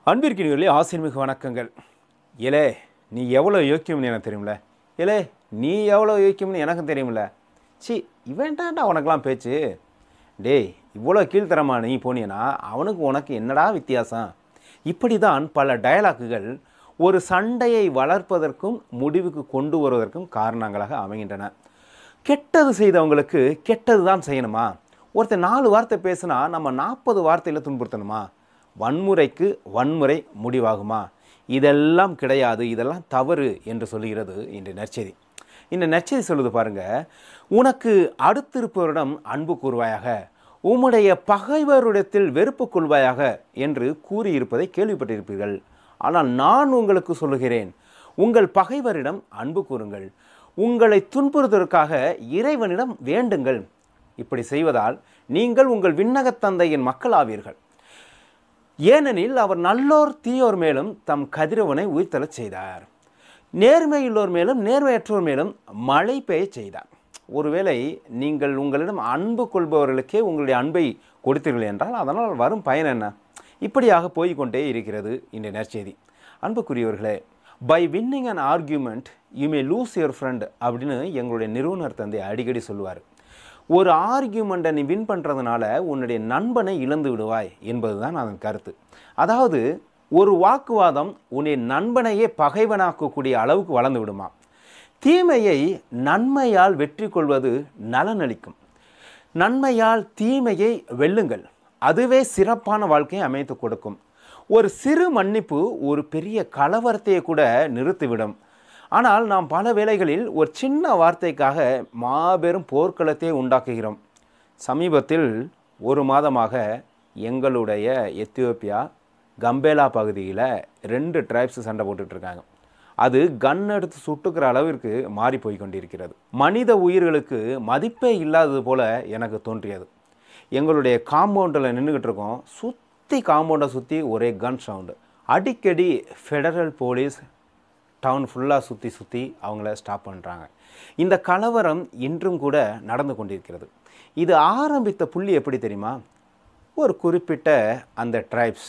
அன்பிற்கினிகளே ஆசிர்மிகு வணக்கங்கள் ஏலே நீ எவ்வளோ யோக்கியம்னு எனக்கு தெரியுமில்ல ஏலே நீ எவ்வளோ யோக்கியம்னு எனக்கும் தெரியுமில்ல சி இவன்டாண்டா உனக்கெல்லாம் பேச்சு டேய் இவ்வளோ கீழ்த்தரமா நீ போனியனா அவனுக்கு உனக்கு என்னடா வித்தியாசம் இப்படி தான் பல டயலாக்குகள் ஒரு சண்டையை வளர்ப்பதற்கும் முடிவுக்கு கொண்டு வருவதற்கும் காரணங்களாக அமைகின்றன கெட்டது செய்தவங்களுக்கு கெட்டது தான் செய்யணுமா ஒருத்தர் நாலு வார்த்தை பேசுனா நம்ம நாற்பது வார்த்தையில் துன்புறுத்தணுமா வன்முறைக்கு வன்முறை முடிவாகுமா இதெல்லாம் கிடையாது இதெல்லாம் தவறு என்று சொல்லுகிறது இந்த நற்செய்தி இந்த நற்செய்தி சொல்லுது பாருங்க உனக்கு அடுத்திருப்பவரிடம் அன்பு கூறுவாயாக உம்முடைய பகைவரிடத்தில் வெறுப்பு கொள்வாயாக என்று கூறியிருப்பதை கேள்விப்பட்டிருப்பீர்கள் ஆனால் நான் உங்களுக்கு சொல்லுகிறேன் உங்கள் பகைவரிடம் அன்பு கூறுங்கள் உங்களை துன்புறுவதற்காக இறைவனிடம் வேண்டுங்கள் இப்படி செய்வதால் நீங்கள் உங்கள் விண்ணகத் தந்தையின் மக்கள் ஆவீர்கள் ஏனெனில் அவர் நல்லோர் தீயோர் மேலும் தம் கதிரவனை உயிர்த்தலச் செய்தார் நேர்மையுள்ளோர் மேலும் நேர்மையற்றோர் மேலும் மழை பெய்யச் செய்தார் ஒருவேளை நீங்கள் உங்களிடம் அன்பு கொள்பவர்களுக்கே உங்களுடைய அன்பை கொடுத்தீர்கள் என்றால் அதனால் வரும் பயன் என்ன இப்படியாக போய்க்கொண்டே இருக்கிறது இந்த நற்செய்தி அன்புக்குரியவர்களே by winning an argument you may lose your friend அப்படின்னு எங்களுடைய நிறுவனர் தந்தை அடிக்கடி சொல்லுவார் ஒரு ஆர்கியூமெண்ட்டை நீ வின் பண்ணுறதுனால உன்னுடைய நண்பனை இழந்து விடுவாய் என்பது தான் அதன் கருத்து அதாவது ஒரு வாக்குவாதம் உன்னை நண்பனையே பகைவனாக்கக்கூடிய அளவுக்கு வளர்ந்து விடுமா தீமையை நன்மையால் வெற்றி கொள்வது நலனளிக்கும் நன்மையால் தீமையை வெல்லுங்கள் அதுவே சிறப்பான வாழ்க்கையை அமைத்து கொடுக்கும் ஒரு சிறு மன்னிப்பு ஒரு பெரிய கலவரத்தையே கூட நிறுத்திவிடும் ஆனால் நாம் பல வேளைகளில் ஒரு சின்ன வார்த்தைக்காக மாபெரும் போர்க்களத்தை உண்டாக்குகிறோம் சமீபத்தில் ஒரு மாதமாக எங்களுடைய எத்தியோப்பியா கம்பேலா பகுதியில் ரெண்டு ட்ரைப்ஸ் சண்டை போட்டுட்ருக்காங்க அது கன் எடுத்து சுட்டுக்கிற அளவிற்கு மாறி போய் கொண்டிருக்கிறது மனித உயிர்களுக்கு மதிப்பே இல்லாதது போல எனக்கு தோன்றியது எங்களுடைய காம்பவுண்டில் நின்றுக்கிட்டு இருக்கோம் சுற்றி காம்பவுண்டை சுற்றி ஒரே கன் சவுண்டு அடிக்கடி ஃபெடரல் போலீஸ் டவுன் ஃபுல்லாக சுற்றி சுற்றி அவங்கள ஸ்டாப் பண்ணுறாங்க இந்த கலவரம் இன்றும் கூட நடந்து கொண்டிருக்கிறது இது ஆரம்பித்த புள்ளி எப்படி தெரியுமா ஒரு குறிப்பிட்ட அந்த ட்ரைப்ஸ்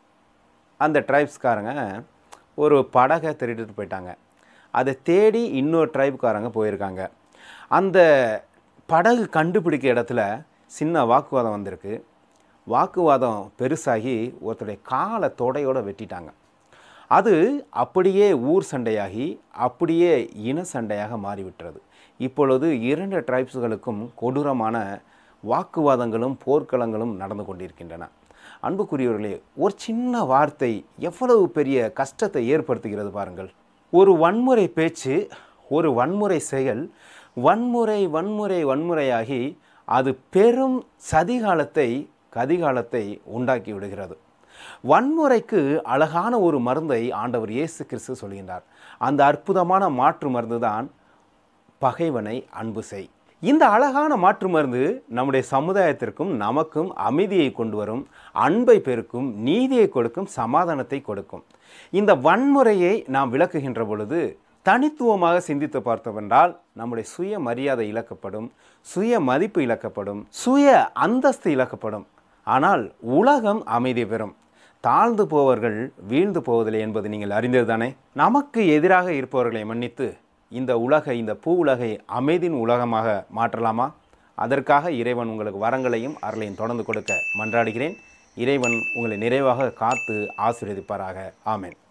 அந்த ட்ரைப்ஸ்காரங்க ஒரு படகை திருடிட்டு போயிட்டாங்க அதை தேடி இன்னொரு ட்ரைப்காரங்க போயிருக்காங்க அந்த படகு கண்டுபிடிக்க இடத்துல சின்ன வாக்குவாதம் வந்திருக்கு வாக்குவாதம் பெருசாகி ஒருத்தருடைய காலை தொடையோடு வெட்டிட்டாங்க அது அப்படியே ஊர் சண்டையாகி அப்படியே இன சண்டையாக மாறிவிட்டது இப்பொழுது இரண்டு ட்ரைப்ஸுகளுக்கும் கொடூரமான வாக்குவாதங்களும் போர்க்களங்களும் நடந்து கொண்டிருக்கின்றன அன்புக்குரியவர்களே ஒரு சின்ன வார்த்தை எவ்வளவு பெரிய கஷ்டத்தை ஏற்படுத்துகிறது பாருங்கள் ஒரு வன்முறை பேச்சு ஒரு வன்முறை செயல் வன்முறை வன்முறை வன்முறையாகி அது பெரும் சதிகாலத்தை கதிகாலத்தை உண்டாக்கி விடுகிறது வன்முறைக்கு அழகான ஒரு மருந்தை ஆண்டவர் இயேசு கிறிஸ்து சொல்கின்றார் அந்த அற்புதமான மாற்று மருந்து தான் பகைவனை அன்பு செய் இந்த அழகான மாற்று மருந்து நம்முடைய சமுதாயத்திற்கும் நமக்கும் அமைதியை கொண்டு வரும் அன்பை பெருக்கும் நீதியை கொடுக்கும் சமாதானத்தை கொடுக்கும் இந்த வன்முறையை நாம் விளக்குகின்ற பொழுது தனித்துவமாக சிந்தித்து பார்த்தவென்றால் நம்முடைய சுய மரியாதை இழக்கப்படும் சுய மதிப்பு இழக்கப்படும் சுய அந்தஸ்து இழக்கப்படும் ஆனால் உலகம் அமைதி பெறும் தாழ்ந்து போவர்கள் வீழ்ந்து போவதில்லை என்பது நீங்கள் அறிந்தது தானே நமக்கு எதிராக இருப்பவர்களை மன்னித்து இந்த உலகை இந்த பூ உலகை அமைதியின் உலகமாக மாற்றலாமா அதற்காக இறைவன் உங்களுக்கு வரங்களையும் அருளையும் தொடர்ந்து கொடுக்க மன்றாடுகிறேன் இறைவன் உங்களை நிறைவாக காத்து ஆசீர்வதிப்பாராக ஆமென்